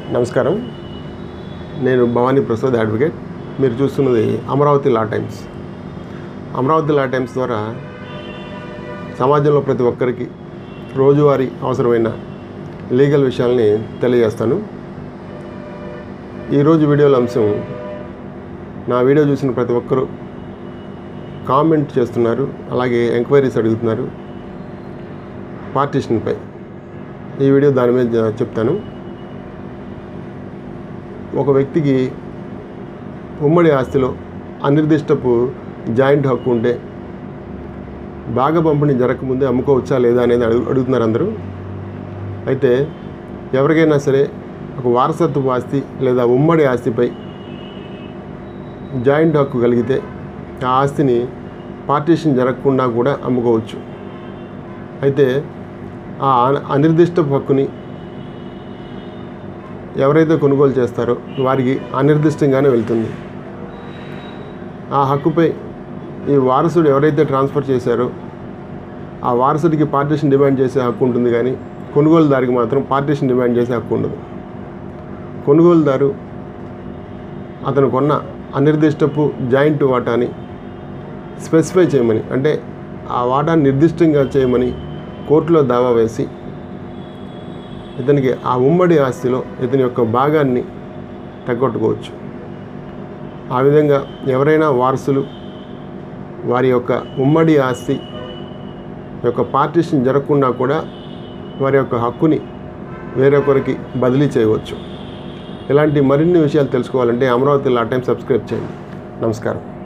నమస్కారం నేను భవానీ ప్రసాద్ అడ్వకేట్ మీరు చూస్తున్నది Amaravati Law Times Amaravati Law Times ద్వారా సమాజంలో ప్రతి ఒక్కరికి రోజువారీ అవసరమైన లీగల్ విషయాల్ని తెలియజేస్తాను ఈరోజు వీడియోల అంశం నా వీడియో చూసిన ప్రతి ఒక్కరూ కామెంట్ చేస్తున్నారు అలాగే ఎంక్వైరీస్ అడుగుతున్నారు పార్టీషన్పై ఈ వీడియో దాని మీద జ- చెప్తాను ఒక వ్యక్తికి ఉమ్మడి ఆస్తిలో అనిర్దిష్టపు జాయింట్ హక్కు ఉంటే భాగ పంపిణీ జరగకముందే అమ్ముకోవచ్చా లేదా అనేది అడుగు అడుగుతున్నారు అందరూ అయితే ఎవరికైనా సరే ఒక వారసత్వపు ఆస్తి లేదా ఉమ్మడి ఆస్తిపై జాయింట్ హక్కు కలిగితే ఆ ఆస్తిని పార్టీషన్ జరగకుండా కూడా అమ్ముకోవచ్చు అయితే ఆ అన- అనిర్దిష్టపు హక్కుని ఎవరైతే కొనుగోలు చేస్తారో వారికి అనిర్దిష్టంగానే వెళ్తుంది ఆ హక్కుపై ఈ వారసుడు ఎవరైతే ట్రాన్స్ఫర్ చేశారో ఆ వారసుడికి పార్టీషన్ డిమాండ్ చేసే హక్కు ఉంటుంది కానీ కొనుగోలుదారికి మాత్రం పార్టీషన్ డిమాండ్ చేసే హక్కు ఉండదు కొనుగోలుదారు అతను కొన్న అనిర్దిష్టపు జాయింట్ వాటాని స్పెసిఫై చేయమని అంటే ఆ వాటాన్ని నిర్దిష్టంగా చేయమని కోర్టులో దావా వేసి ఇతనికి ఆ ఉమ్మడి ఆస్తిలో ఇతని యొక్క భాగాన్ని తగ్గొట్టుకోవచ్చు ఆ విధంగా ఎవరైనా వారసులు వారి యొక్క ఉమ్మడి ఆస్తి యొక్క పార్టీషన్ జరగకుండా కూడా వారి యొక్క హక్కుని వేరొకరికి బదిలీ చేయవచ్చు ఇలాంటి మరిన్ని విషయాలు తెలుసుకోవాలంటే అమరావతి లా టైం సబ్స్క్రైబ్ చేయండి నమస్కారం